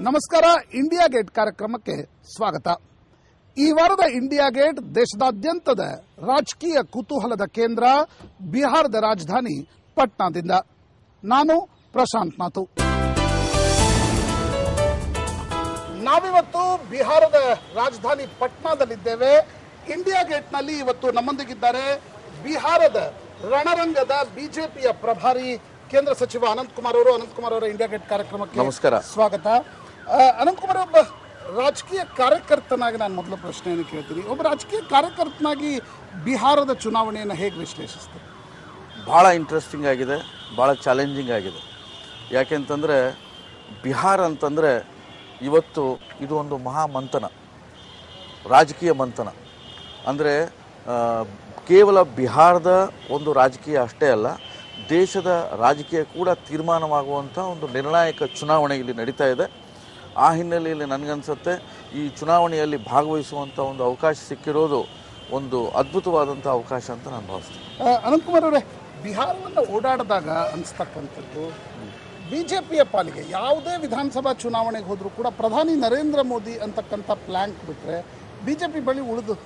ನಮಸ್ಕಾರ India gate ಕಾರ್ಯಕ್ರಮಕ್ಕೆ ಸ್ವಾಗತ ಈ ವಾರದ ಇಂಡಿಯಾ ಗೇಟ್ ದೇಶದಾದ್ಯಂತದ ರಾಜಕೀಯ ಕುತೂಹಲದ ಕೇಂದ್ರ ಬಿಹಾರದ ರಾಜಧಾನಿ ಪಟ್ನಾದಿಂದ ನಾನು ಪ್ರಶಾಂತ್ ಮಾತು ನಾವಿವತ್ತು ಬಿಹಾರದ ರಾಜಧಾನಿ ಪಟ್ನಾದಲ್ಲಿದ್ದೇವೆ ಇಂಡಿಯಾ ಗೇಟ್ನಲ್ಲಿ ಇವತ್ತು ನಮ್ಮೊಂದಿಗಿದ್ದಾರೆ ಬಿಹಾರದ ರಣರಂಗದ ಬಿಜೆಪಿಯ ಪ್ರಭಾರಿ ಕೇಂದ್ರ ಸಚಿವ ಅನಂತ್ ಕುಮಾರ್ ಅವರು ಅನಂತ್ ಕುಮಾರ್ ಅವರ ಇಂಡಿಯಾ ಗೇಟ್ ಕಾರ್ಯಕ್ರಮಕ್ಕೆ ನಮಸ್ಕಾರ. ಸ್ವಾಗತ ಆ, ಅನಂತ್ ಕುಮಾರ್ ಒಬ್ಬ ರಾಜಕೀಯ ಕಾರ್ಯಕರ್ತನಾಗಿ ನಾನು ಮೊದಲ ಪ್ರಶ್ನೆಯನ್ನು ಕೇಳ್ತೀನಿ ಒಬ್ಬ ರಾಜಕೀಯ ಕಾರ್ಯಕರ್ತನಾಗಿ ಬಿಹಾರದ ಚುನಾವಣೆಯನ್ನು ಹೇಗೆ ವಿಶ್ಲೇಷಿಸ್ತಾರೆ ಭಾಳ ಇಂಟ್ರೆಸ್ಟಿಂಗ್ ಆಗಿದೆ ಭಾಳ ಚಾಲೆಂಜಿಂಗ್ ಆಗಿದೆ ಯಾಕೆಂತಂದರೆ ಬಿಹಾರ ಅಂತಂದರೆ ಇವತ್ತು ಇದು ಒಂದು ಮಹಾ ಮಂಥನ ರಾಜಕೀಯ ಮಂಥನ ಅಂದರೆ ಕೇವಲ ಬಿಹಾರದ ಒಂದು ರಾಜಕೀಯ ಅಷ್ಟೇ ಅಲ್ಲ ದೇಶದ ರಾಜಕೀಯ ಕೂಡ ತೀರ್ಮಾನವಾಗುವಂಥ ಒಂದು ನಿರ್ಣಾಯಕ ಚುನಾವಣೆ ಇಲ್ಲಿ ನಡೀತಾ ಇದೆ ಆ ಹಿನ್ನೆಲೆಯಲ್ಲಿ ನನಗನ್ಸುತ್ತೆ ಈ ಚುನಾವಣೆಯಲ್ಲಿ ಭಾಗವಹಿಸುವಂಥ ಒಂದು ಅವಕಾಶ ಸಿಕ್ಕಿರೋದು ಒಂದು ಅದ್ಭುತವಾದಂಥ ಅವಕಾಶ ಅಂತ ನಾನು ಭಾವಿಸ್ತೀನಿ ಆ, ಅನಂತಕುಮಾರ್ ಅವರೇ ಬಿಹಾರವನ್ನು ಓಡಾಡಿದಾಗ ಅನಿಸ್ತಕ್ಕಂಥದ್ದು ಬಿಜೆಪಿಯ ಪಾಲಿಗೆ ಯಾವುದೇ ವಿಧಾನಸಭಾ ಚುನಾವಣೆಗೆ ಹೋದರೂ ಕೂಡ ಪ್ರಧಾನಿ ನರೇಂದ್ರ ಮೋದಿ ಅಂತಕ್ಕಂಥ ಪ್ಲ್ಯಾಂಕ್ ಬಿಟ್ಟರೆ ಬಿಜೆಪಿ ಬಳಿ ಉಳಿದು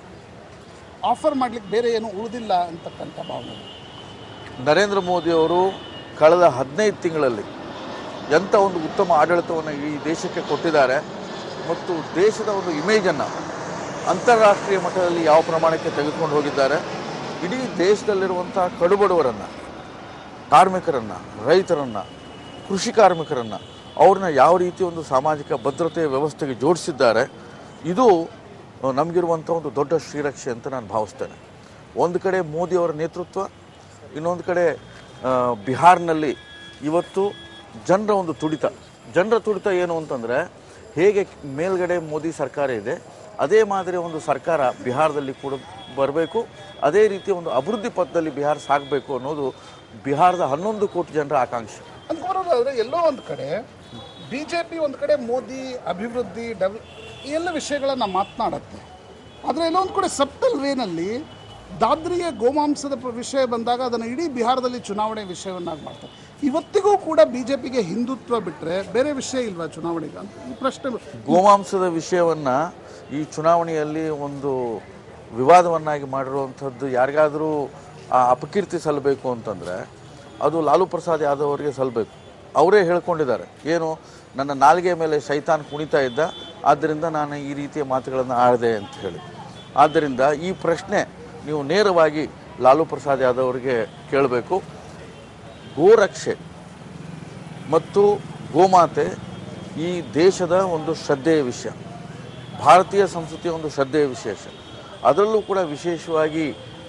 ಆಫರ್ ಮಾಡ್ಲಿಕ್ಕೆ ಬೇರೆ ಏನು ಉಳಿದಿಲ್ಲ ಅಂತಕ್ಕಂಥ ಭಾವನೆ ನರೇಂದ್ರ ಮೋದಿಯವರು ಕಳೆದ ಹದಿನೈದು ತಿಂಗಳಲ್ಲಿ ಎಂಥ ಒಂದು ಉತ್ತಮ ಆಡಳಿತವನ್ನು ಈ ದೇಶಕ್ಕೆ ಕೊಟ್ಟಿದ್ದಾರೆ ಮತ್ತು ದೇಶದ ಒಂದು ಇಮೇಜನ್ನು ಅಂತಾರಾಷ್ಟ್ರೀಯ ಮಟ್ಟದಲ್ಲಿ ಯಾವ ಪ್ರಮಾಣಕ್ಕೆ ತೆಗೆದುಕೊಂಡು ಹೋಗಿದ್ದಾರೆ ಇಡೀ ದೇಶದಲ್ಲಿರುವಂಥ ಕಡುಬಡವರನ್ನು ಕಾರ್ಮಿಕರನ್ನು ರೈತರನ್ನು ಕೃಷಿ ಕಾರ್ಮಿಕರನ್ನು ಅವ್ರನ್ನ ಯಾವ ರೀತಿ ಒಂದು ಸಾಮಾಜಿಕ ಭದ್ರತೆ ವ್ಯವಸ್ಥೆಗೆ ಜೋಡಿಸಿದ್ದಾರೆ ಇದು ಆ, ನಮಗಿರುವಂಥ ಒಂದು ದೊಡ್ಡ ಶ್ರೀರಕ್ಷೆ ಅಂತ ನಾನು ಭಾವಿಸ್ತೇನೆ ಒಂದು ಕಡೆ ಮೋದಿಯವರ ನೇತೃತ್ವ ಇನ್ನೊಂದು ಕಡೆ ಆ, ಬಿಹಾರ್ನಲ್ಲಿ ಇವತ್ತು ಜನರ ಒಂದು ತುಡಿತ ಜನರ ತುಡಿತ ಏನು ಅಂತಂದರೆ ಹೇಗೆ ಮೇಲ್ಗಡೆ ಮೋದಿ ಸರ್ಕಾರ ಇದೆ ಅದೇ ಮಾದರಿ ಒಂದು ಸರ್ಕಾರ ಬಿಹಾರದಲ್ಲಿ ಕೂಡ ಬರಬೇಕು ಅದೇ ರೀತಿ ಒಂದು ಅಭಿವೃದ್ಧಿ ಪಥದಲ್ಲಿ ಬಿಹಾರ ಸಾಗಬೇಕು ಅನ್ನೋದು ಬಿಹಾರದ ಹನ್ನೊಂದು ಕೋಟಿ ಜನರ ಆಕಾಂಕ್ಷೆ ಅನಂತಕುಮಾರ್ ಅವರೇ ಎಲ್ಲೋ ಒಂದು ಕಡೆ ಬಿಜೆಪಿ ಒಂದು ಕಡೆ ಮೋದಿ ಅಭಿವೃದ್ಧಿ ಡೆವಲ್ ಈ ಎಲ್ಲ ವಿಷಯಗಳನ್ನು ಮಾತನಾಡುತ್ತೆ ಆದರೆ ಎಲ್ಲೋ ಒಂದು ಕಡೆ ಸಪ್ಟಲ್ ವೇನಲ್ಲಿ ದಾದ್ರಿಯ ಗೋಮಾಂಸದ ಪ್ರ- ವಿಷಯ ಬಂದಾಗ ಅದನ್ನು ಇಡೀ ಬಿಹಾರದಲ್ಲಿ ಚುನಾವಣೆ ವಿಷಯವನ್ನಾಗಿ ಮಾಡ್ತಾರೆ ಇವತ್ತಿಗೂ ಕೂಡ ಬಿಜೆಪಿಗೆ ಹಿಂದುತ್ವ ಬಿಟ್ಟರೆ ಬೇರೆ ವಿಷಯ ಇಲ್ವಾ ಚುನಾವಣೆಗೆ ಅಂತ ಈ ಪ್ರಶ್ನೆ ಗೋಮಾಂಸದ ವಿಷಯವನ್ನು ಈ ಚುನಾವಣೆಯಲ್ಲಿ ಒಂದು ವಿವಾದವನ್ನಾಗಿ ಮಾಡಿರುವಂಥದ್ದು ಯಾರಿಗಾದರೂ ಆ ಅಪಕೀರ್ತಿ ಸಲ್ಲಬೇಕು ಅಂತಂದರೆ ಅದು ಲಾಲು ಪ್ರಸಾದ್ ಯಾದವ್ ಅವರಿಗೆ ಸಲ್ಲಬೇಕು ಅವರೇ ಹೇಳ್ಕೊಂಡಿದ್ದಾರೆ ಏನು ನನ್ನ ನಾಲಿಗೆ ಮೇಲೆ ಶೈತಾನ್ ಕುಣಿತಾ ಇದ್ದ ಆದ್ದರಿಂದ ನಾನು ಈ ರೀತಿಯ ಮಾತುಗಳನ್ನು ಆಡಿದೆ ಅಂತ ಹೇಳಿ ಆದ್ದರಿಂದ ಈ ಪ್ರಶ್ನೆ ನೀವು ನೇರವಾಗಿ ಲಾಲು ಪ್ರಸಾದ್ ಯಾದವ್ ಅವರಿಗೆ ಕೇಳಬೇಕು ಗೋರಕ್ಷೆ ಮತ್ತು ಗೋಮಾತೆ ಈ ದೇಶದ ಒಂದು ಶ್ರದ್ಧೆಯ ವಿಷಯ ಭಾರತೀಯ ಸಂಸ್ಕೃತಿಯ ಒಂದು ಶ್ರದ್ಧೆಯ ವಿಶೇಷ ಅದರಲ್ಲೂ ಕೂಡ ವಿಶೇಷವಾಗಿ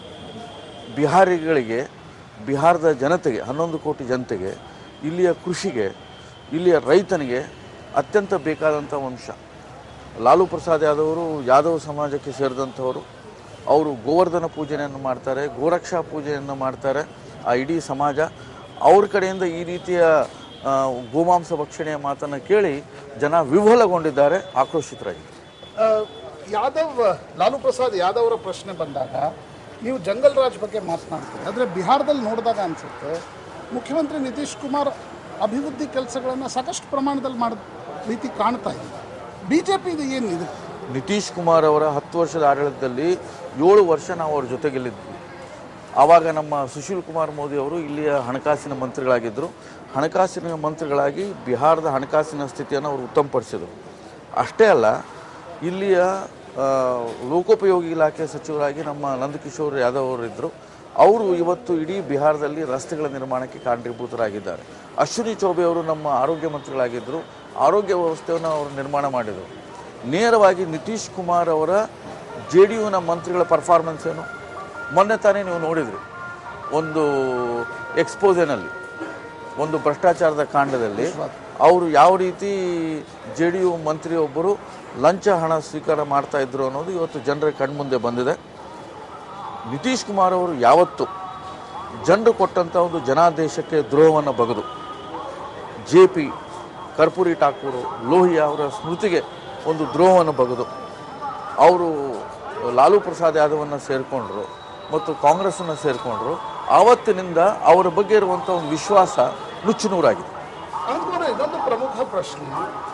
ಬಿಹಾರಿಗಳಿಗೆ ಬಿಹಾರದ ಜನತೆಗೆ ಹನ್ನೊಂದು ಕೋಟಿ ಜನತೆಗೆ ಇಲ್ಲಿಯ ಕೃಷಿಗೆ ಇಲ್ಲಿಯ ರೈತನಿಗೆ ಅತ್ಯಂತ ಬೇಕಾದಂಥ ವಂಶ ಲಾಲು ಪ್ರಸಾದ್ ಯಾದವರು ಯಾದವ್ ಸಮಾಜಕ್ಕೆ ಸೇರಿದಂಥವರು ಅವರು ಗೋವರ್ಧನ ಪೂಜೆಯನ್ನು ಮಾಡ್ತಾರೆ ಗೋರಕ್ಷಾ ಪೂಜೆಯನ್ನು ಮಾಡ್ತಾರೆ ಆ ಇಡೀ ಸಮಾಜ ಅವ್ರ ಕಡೆಯಿಂದ ಈ ರೀತಿಯ ಆ, ಗೋಮಾಂಸ ಭಕ್ಷಣೆಯ ಮಾತನ್ನು ಕೇಳಿ ಜನ ವಿಹ್ವಲಗೊಂಡಿದ್ದಾರೆ ಆಕ್ರೋಶಿತರಾಗಿದ್ದಾರೆ ಆ, ಯಾದವ್ ಲಾಲು ಪ್ರಸಾದ್ ಯಾದವ್ ಅವರ ಪ್ರಶ್ನೆ ಬಂದಾಗ ನೀವು ಜಂಗಲ್ ರಾಜ್ ಬಗ್ಗೆ ಮಾತನಾಡ್ತೀರಿ ಆದರೆ ಬಿಹಾರದಲ್ಲಿ ನೋಡಿದಾಗ ಅನಿಸುತ್ತೆ ಮುಖ್ಯಮಂತ್ರಿ ನಿತೀಶ್ ಕುಮಾರ್ ಅಭಿವೃದ್ಧಿ ಕೆಲಸಗಳನ್ನು ಸಾಕಷ್ಟು ಪ್ರಮಾಣದಲ್ಲಿ ಮಾಡೋ ರೀತಿ ಕಾಣ್ತಾ ಇದೆ ಬಿ ಜೆ ಪಿ ಇದು ಏನು ಇದು ನಿತೀಶ್ ಕುಮಾರ್ ಅವರ ಹತ್ತು ವರ್ಷದ ಆಡಳಿತದಲ್ಲಿ ಏಳು ವರ್ಷ ನಾವು ಅವ್ರ ಜೊತೆಗೆಲ್ಲಿದ್ವಿ ಆವಾಗ ನಮ್ಮ ಸುಶೀಲ್ ಕುಮಾರ್ ಮೋದಿ ಅವರು ಇಲ್ಲಿಯ ಹಣಕಾಸಿನ ಮಂತ್ರಿಗಳಾಗಿದ್ದರು ಹಣಕಾಸಿನ ಮಂತ್ರಿಗಳಾಗಿ ಬಿಹಾರದ ಹಣಕಾಸಿನ ಸ್ಥಿತಿಯನ್ನು ಅವರು ಉತ್ತಮಪಡಿಸಿದರು ಅಷ್ಟೇ ಅಲ್ಲ ಇಲ್ಲಿಯ ಆ, ಲೋಕೋಪಯೋಗಿ ಇಲಾಖೆ ಸಚಿವರಾಗಿ ನಮ್ಮ ನಂದಕಿಶೋರ್ ಯಾದವ್ ಅವರು ಇದ್ದರು ಅವರು ಇವತ್ತು ಇಡೀ ಬಿಹಾರದಲ್ಲಿ ರಸ್ತೆಗಳ ನಿರ್ಮಾಣಕ್ಕೆ ಕಾರಣೀಭೂತರಾಗಿದ್ದಾರೆ ಅಶ್ವಿನಿ ಚೌಬೆ ಅವರು ನಮ್ಮ ಆರೋಗ್ಯ ಮಂತ್ರಿಗಳಾಗಿದ್ದರು ಆರೋಗ್ಯ ವ್ಯವಸ್ಥೆಯನ್ನು ಅವರು ನಿರ್ಮಾಣ ಮಾಡಿದರು ನೇರವಾಗಿ ನಿತೀಶ್ ಕುಮಾರ್ ಅವರ ಜೆ ಡಿ ಯುನ ಮಂತ್ರಿಗಳ ಪರ್ಫಾರ್ಮೆನ್ಸ್ ಏನು ಮೊನ್ನೆ ತಾನೇ ನೀವು ನೋಡಿದ್ರಿ ಒಂದು ಎಕ್ಸ್ಪೋಸೆನಲ್ಲಿ ಒಂದು ಭ್ರಷ್ಟಾಚಾರದ ಕಾಂಡದಲ್ಲಿ ಅವರು ಯಾವ ರೀತಿ ಜೆ ಡಿ ಯು ಮಂತ್ರಿಯೊಬ್ಬರು ಲಂಚ ಹಣ ಸ್ವೀಕಾರ ಮಾಡ್ತಾ ಇದ್ರು ಅನ್ನೋದು ಇವತ್ತು ಜನರ ಕಣ್ಮುಂದೆ ಬಂದಿದೆ ನಿತೀಶ್ ಕುಮಾರ್ ಅವರು ಯಾವತ್ತು ಜನರು ಕೊಟ್ಟಂಥ ಒಂದು ಜನಾದೇಶಕ್ಕೆ ದ್ರೋಹವನ್ನು ಬಗೆದು ಜೆ ಪಿ ಕರ್ಪೂರಿ ಠಾಕೂರು ಲೋಹಿಯಾ ಅವರ ಸ್ಮೃತಿಗೆ ಒಂದು ದ್ರೋಹವನ್ನು ಬಗೆದು ಅವರು ಲಾಲು ಪ್ರಸಾದ್ ಯಾದವನ್ನು ಸೇರಿಕೊಂಡ್ರು ಮತ್ತು ಕಾಂಗ್ರೆಸ್ಸನ್ನು ಸೇರಿಕೊಂಡ್ರು ಆವತ್ತಿನಿಂದ ಅವರ ಬಗ್ಗೆ ಇರುವಂಥ ಒಂದು ವಿಶ್ವಾಸ ನುಚ್ಚುನೂರಾಗಿದೆ ಅನಂತಕುಮಾರ್ ಇದೊಂದು ಪ್ರಮುಖ ಪ್ರಶ್ನೆ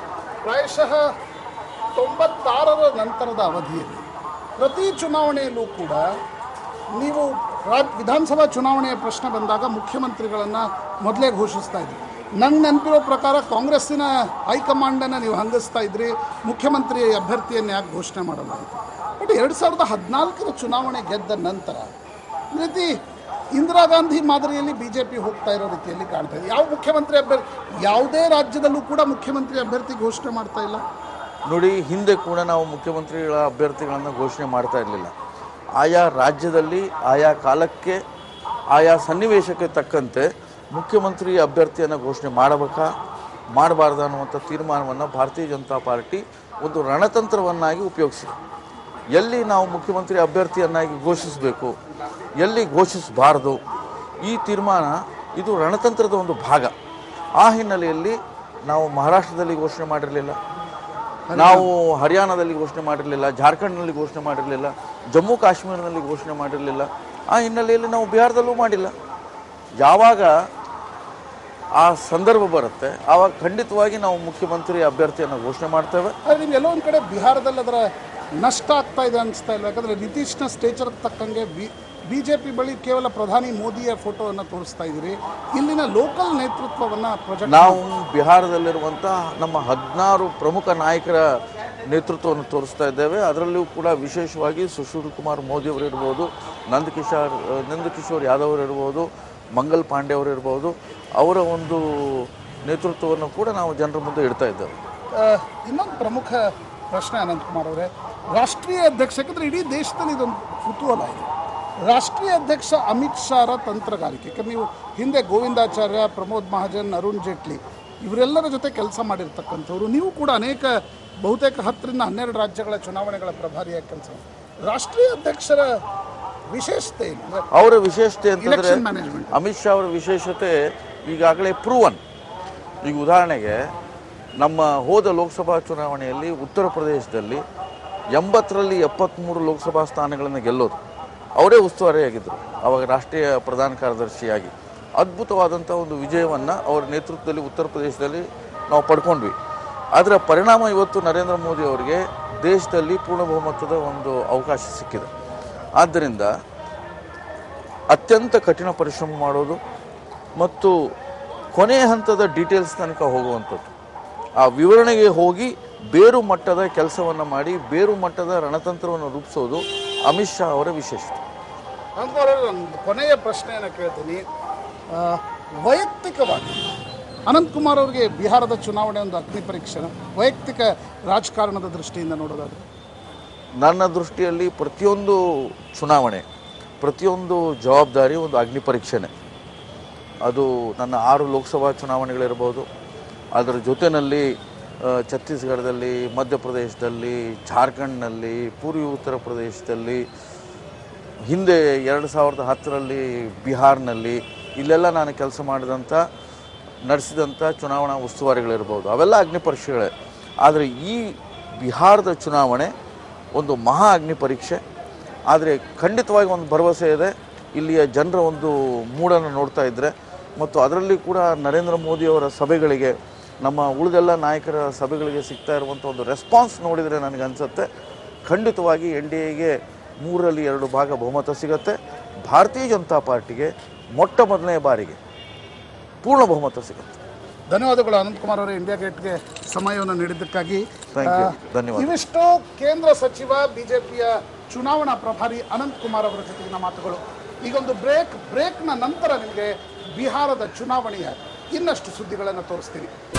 ಪ್ರಾಯಶಃ ತೊಂಬತ್ತಾರರ ನಂತರದ ಅವಧಿಯಲ್ಲಿ ಪ್ರತಿ ಚುನಾವಣೆಯಲ್ಲೂ ಕೂಡ ನೀವು ರಾಜ್ ವಿಧಾನಸಭಾ ಚುನಾವಣೆಯ ಪ್ರಶ್ನೆ ಬಂದಾಗ ಮುಖ್ಯಮಂತ್ರಿಗಳನ್ನು ಮೊದಲೇ ಘೋಷಿಸ್ತಾ ಇದ್ರಿ ನಂಗೆ ನೆನಪಿರೋ ಪ್ರಕಾರ ಕಾಂಗ್ರೆಸ್ಸಿನ ಹೈಕಮಾಂಡನ್ನು ನೀವು ಹಂಗಿಸ್ತಾ ಇದ್ರಿ ಮುಖ್ಯಮಂತ್ರಿ ಅಭ್ಯರ್ಥಿಯನ್ನು ಯಾಕೆ ಘೋಷಣೆ ಮಾಡಲ್ಲ ಅಂತ ಬಟ್ ಎರಡು ಸಾವಿರದ ಹದಿನಾಲ್ಕರ ಚುನಾವಣೆ ಗೆದ್ದ ನಂತರ ಈ ರೀತಿ ಇಂದಿರಾ ಗಾಂಧಿ ಮಾದರಿಯಲ್ಲಿ ಬಿ ಜೆ ಪಿ ಹೋಗ್ತಾ ಇರೋ ರೀತಿಯಲ್ಲಿ ಕಾಣ್ತಾ ಇದೆ ಯಾವ ಮುಖ್ಯಮಂತ್ರಿ ಅಭ್ಯರ್ಥಿ ಯಾವುದೇ ರಾಜ್ಯದಲ್ಲೂ ಕೂಡ ಮುಖ್ಯಮಂತ್ರಿ ಅಭ್ಯರ್ಥಿ ಘೋಷಣೆ ಮಾಡ್ತಾ ಇಲ್ಲ ನೋಡಿ ಹಿಂದೆ ಕೂಡ ನಾವು ಮುಖ್ಯಮಂತ್ರಿಗಳ ಅಭ್ಯರ್ಥಿಗಳನ್ನು ಘೋಷಣೆ ಮಾಡ್ತಾ ಇರಲಿಲ್ಲ ಆಯಾ ರಾಜ್ಯದಲ್ಲಿ ಆಯಾ ಕಾಲಕ್ಕೆ ಆಯಾ ಸನ್ನಿವೇಶಕ್ಕೆ ತಕ್ಕಂತೆ ಮುಖ್ಯಮಂತ್ರಿ ಅಭ್ಯರ್ಥಿಯನ್ನು ಘೋಷಣೆ ಮಾಡಬೇಕಾ ಮಾಡಬಾರ್ದು ಅನ್ನುವಂಥ ತೀರ್ಮಾನವನ್ನು ಭಾರತೀಯ ಜನತಾ ಪಾರ್ಟಿ ಒಂದು ರಣತಂತ್ರವನ್ನಾಗಿ ಉಪಯೋಗಿಸಿದೆ ಎಲ್ಲಿ ನಾವು ಮುಖ್ಯಮಂತ್ರಿ ಅಭ್ಯರ್ಥಿಯನ್ನಾಗಿ ಘೋಷಿಸಬೇಕು ಎಲ್ಲಿ ಘೋಷಿಸಬಾರದು ಈ ತೀರ್ಮಾನ ಇದು ರಣತಂತ್ರದ ಒಂದು ಭಾಗ ಆ ಹಿನ್ನೆಲೆಯಲ್ಲಿ ನಾವು ಮಹಾರಾಷ್ಟ್ರದಲ್ಲಿ ಘೋಷಣೆ ಮಾಡಿರಲಿಲ್ಲ ನಾವು ಹರಿಯಾಣದಲ್ಲಿ ಘೋಷಣೆ ಮಾಡಿರಲಿಲ್ಲ ಜಾರ್ಖಂಡ್ನಲ್ಲಿ ಘೋಷಣೆ ಮಾಡಿರಲಿಲ್ಲ ಜಮ್ಮು ಕಾಶ್ಮೀರದಲ್ಲಿ ಘೋಷಣೆ ಮಾಡಿರಲಿಲ್ಲ ಆ ಹಿನ್ನೆಲೆಯಲ್ಲಿ ನಾವು ಬಿಹಾರದಲ್ಲೂ ಮಾಡಿಲ್ಲ ಯಾವಾಗ ಆ ಸಂದರ್ಭ ಬರುತ್ತೆ ಆವಾಗ ಖಂಡಿತವಾಗಿ ನಾವು ಮುಖ್ಯಮಂತ್ರಿ ಅಭ್ಯರ್ಥಿಯನ್ನು ಘೋಷಣೆ ಮಾಡ್ತೇವೆ ಆದರೆ ನಿಮ್ಗೆ ಎಲ್ಲೋ ಒಂದು ಕಡೆ ಬಿಹಾರದಲ್ಲಿ ಅದರ ನಷ್ಟ ಆಗ್ತಾ ಇದೆ ಅನಿಸ್ತಾ ಇಲ್ಲ ಯಾಕಂದರೆ ನಿತೀಶ್ನ ಸ್ಟೇಚರ್ಗೆ ತಕ್ಕಂಗೆ ಬಿ ಬಿ ಜೆ ಪಿ ಬಳಿ ಕೇವಲ ಪ್ರಧಾನಿ ಮೋದಿಯ ಫೋಟೋವನ್ನು ತೋರಿಸ್ತಾ ಇದ್ದೀರಿ ಇಲ್ಲಿನ ಲೋಕಲ್ ನೇತೃತ್ವವನ್ನು ಪ್ರೊಜೆಕ್ಟ್ ನಾವು ಬಿಹಾರದಲ್ಲಿರುವಂಥ ನಮ್ಮ ಹದಿನಾರು ಪ್ರಮುಖ ನಾಯಕರ ನೇತೃತ್ವವನ್ನು ತೋರಿಸ್ತಾ ಇದ್ದೇವೆ ಅದರಲ್ಲೂ ಕೂಡ ವಿಶೇಷವಾಗಿ ಸುಶೀಲ್ ಕುಮಾರ್ ಮೋದಿ ಅವರು ಇರ್ಬೋದು ನಂದಕಿಶೋರ್ ನಂದಕಿಶೋರ್ ಯಾದವ್ ಅವರು ಇರ್ಬೋದು ಮಂಗಲ್ ಪಾಂಡೆ ಅವರು ಇರ್ಬೋದು ಅವರ ಒಂದು ನೇತೃತ್ವವನ್ನು ಕೂಡ ನಾವು ಜನರ ಮುಂದೆ ಇಡ್ತಾ ಇದ್ದೇವೆ ಇನ್ನೊಂದು ಪ್ರಮುಖ ಪ್ರಶ್ನೆ ಅನಂತಕುಮಾರ್ ಅವರೇ ರಾಷ್ಟ್ರೀಯ ಅಧ್ಯಕ್ಷ ಯಾಕಂದರೆ ಇಡೀ ದೇಶದಲ್ಲಿ ಇದೊಂದು ಕುತೂಹಲ ಇದೆ ರಾಷ್ಟ್ರೀಯ ಅಧ್ಯಕ್ಷ ಅಮಿತ್ ಶಾರ ತಂತ್ರಗಾರಿಕೆ ಯಾಕಂದ್ರೆ ನೀವು ಹಿಂದೆ ಗೋವಿಂದಾಚಾರ್ಯ ಪ್ರಮೋದ್ ಮಹಾಜನ್ ಅರುಣ್ ಜೇಟ್ಲಿ ಇವರೆಲ್ಲರ ಜೊತೆ ಕೆಲಸ ಮಾಡಿರ್ತಕ್ಕಂಥವ್ರು ನೀವು ಕೂಡ ಅನೇಕ ಬಹುತೇಕ ಹತ್ತರಿಂದ ಹನ್ನೆರಡು ರಾಜ್ಯಗಳ ಚುನಾವಣೆಗಳ ಪ್ರಭಾರಿಯಾಗಿ ಕೆಲಸ ರಾಷ್ಟ್ರೀಯ ಅಧ್ಯಕ್ಷರ ವಿಶೇಷತೆ ಏನು ಅಂದ್ರೆ ಅವರ ವಿಶೇಷತೆ ಅಂತಂದರೆ Election management. ಅಮಿತ್ ಶಾ ಅವರ ವಿಶೇಷತೆ ಈಗಾಗಲೇ ಪ್ರೂವನ್ ಈಗ ಉದಾಹರಣೆಗೆ ನಮ್ಮ ಹೋದ ಲೋಕಸಭಾ ಚುನಾವಣೆಯಲ್ಲಿ ಉತ್ತರ ಪ್ರದೇಶದಲ್ಲಿ ಎಂಬತ್ತರಲ್ಲಿ ಎಪ್ಪತ್ತ್ಮೂರು ಲೋಕಸಭಾ ಸ್ಥಾನಗಳನ್ನು ಗೆಲ್ಲೋದು ಅವರೇ ಉಸ್ತುವಾರಿಯಾಗಿದ್ದರು ಅವಾಗ ರಾಷ್ಟ್ರೀಯ ಪ್ರಧಾನ ಕಾರ್ಯದರ್ಶಿಯಾಗಿ ಅದ್ಭುತವಾದಂಥ ಒಂದು ವಿಜಯವನ್ನು ಅವರ ನೇತೃತ್ವದಲ್ಲಿ ಉತ್ತರ ಪ್ರದೇಶದಲ್ಲಿ ನಾವು ಪಡ್ಕೊಂಡ್ವಿ ಅದರ ಪರಿಣಾಮ ಇವತ್ತು ನರೇಂದ್ರ ಮೋದಿ ಅವರಿಗೆ ದೇಶದಲ್ಲಿ ಪೂರ್ಣ ಬಹುಮತದ ಒಂದು ಅವಕಾಶ ಸಿಕ್ಕಿದೆ ಆದ್ದರಿಂದ ಅತ್ಯಂತ ಕಠಿಣ ಪರಿಶ್ರಮ ಮಾಡೋದು ಮತ್ತು ಕೊನೆಯ ಹಂತದ ಡೀಟೇಲ್ಸ್ ತನಕ ಹೋಗುವಂಥದ್ದು ಆ ವಿವರಣೆಗೆ ಹೋಗಿ ಬೇರು ಮಟ್ಟದ ಕೆಲಸವನ್ನು ಮಾಡಿ ಬೇರು ಮಟ್ಟದ ರಣತಂತ್ರವನ್ನು ರೂಪಿಸೋದು ಅಮಿತ್ ಶಾ ಅವರ ವಿಶೇಷತೆ ಅನಂತಕುಮಾರ್ ಅವರೇ, ಒಂದು ಕೊನೆಯ ಪ್ರಶ್ನೆಯನ್ನು ಕೇಳ್ತೀನಿ ಆ, ವೈಯಕ್ತಿಕವಾಗಿ ಅನಂತಕುಮಾರ್ ಅವರಿಗೆ ಬಿಹಾರದ ಚುನಾವಣೆ ಒಂದು ಅಗ್ನಿ ಪರೀಕ್ಷೆ ವೈಯಕ್ತಿಕ ರಾಜಕಾರಣದ ದೃಷ್ಟಿಯಿಂದ ನೋಡೋದಾದ್ರೆ ನನ್ನ ದೃಷ್ಟಿಯಲ್ಲಿ ಪ್ರತಿಯೊಂದು ಚುನಾವಣೆ ಪ್ರತಿಯೊಂದು ಜವಾಬ್ದಾರಿ ಒಂದು ಅಗ್ನಿ ಪರೀಕ್ಷೆನೇ ಅದು ನನ್ನ ಆರು ಲೋಕಸಭಾ ಚುನಾವಣೆಗಳಿರ್ಬೋದು ಅದರ ಜೊತೆಯಲ್ಲಿ ಆ, ಛತ್ತೀಸ್ಗಢದಲ್ಲಿ ಮಧ್ಯಪ್ರದೇಶದಲ್ಲಿ ಜಾರ್ಖಂಡ್ನಲ್ಲಿ ಪೂರ್ವಿ ಉತ್ತರ ಪ್ರದೇಶದಲ್ಲಿ ಹಿಂದೆ ಎರಡು ಸಾವಿರದ ಹತ್ತರಲ್ಲಿ ಬಿಹಾರ್ನಲ್ಲಿ ಇಲ್ಲೆಲ್ಲ ನಾನು ಕೆಲಸ ಮಾಡಿದಂಥ ನಡೆಸಿದಂಥ ಚುನಾವಣಾ ಉಸ್ತುವಾರಿಗಳಿರ್ಬೋದು ಅವೆಲ್ಲ ಅಗ್ನಿ ಪರೀಕ್ಷೆಗಳೇ ಆದರೆ ಈ ಬಿಹಾರದ ಚುನಾವಣೆ ಒಂದು ಮಹಾ ಅಗ್ನಿ ಪರೀಕ್ಷೆ ಆದರೆ ಖಂಡಿತವಾಗಿ ಒಂದು ಭರವಸೆ ಇದೆ ಇಲ್ಲಿಯ ಜನರ ಒಂದು ಮೂಡನ್ನು ನೋಡ್ತಾ ಇದ್ದರೆ ಮತ್ತು ಅದರಲ್ಲಿ ಕೂಡ ನರೇಂದ್ರ ಮೋದಿಯವರ ಸಭೆಗಳಿಗೆ ನಮ್ಮ ಉಳಿದೆಲ್ಲ ನಾಯಕರ ಸಭೆಗಳಿಗೆ ಸಿಗ್ತಾ ಇರುವಂಥ ಒಂದು ರೆಸ್ಪಾನ್ಸ್ ನೋಡಿದರೆ ನನಗನ್ಸುತ್ತೆ ಖಂಡಿತವಾಗಿ ಎನ್ ಡಿ ಎಗೆ ಮೂರರಲ್ಲಿ ಎರಡು ಭಾಗ ಬಹುಮತ ಸಿಗುತ್ತೆ ಭಾರತೀಯ ಜನತಾ ಪಾರ್ಟಿಗೆ ಮೊಟ್ಟ ಮೊದಲನೇ ಬಾರಿಗೆ ಪೂರ್ಣ ಬಹುಮತ ಸಿಗುತ್ತೆ ಧನ್ಯವಾದಗಳು ಅನಂತಕುಮಾರ್ ಅವರೇ ಇಂಡಿಯಾ ಗೇಟ್ಗೆ ಸಮಯವನ್ನು ನೀಡಿದ್ದಕ್ಕಾಗಿ Thank you. ಆ, ಧನ್ಯವಾದ. ಇವಿಷ್ಟು ಕೇಂದ್ರ ಸಚಿವ ಬಿಜೆಪಿಯ ಚುನಾವಣಾ ಪ್ರಭಾರಿ ಅನಂತಕುಮಾರ್ ಅವರ ಜೊತೆಗಿನ ಮಾತುಗಳು ಈಗೊಂದು ಬ್ರೇಕ್ ಬ್ರೇಕ್ನ ನಂತರ ನಿಮಗೆ ಬಿಹಾರದ ಚುನಾವಣೆಯ ಇನ್ನಷ್ಟು ಸುದ್ದಿಗಳನ್ನು ತೋರಿಸ್ತೀನಿ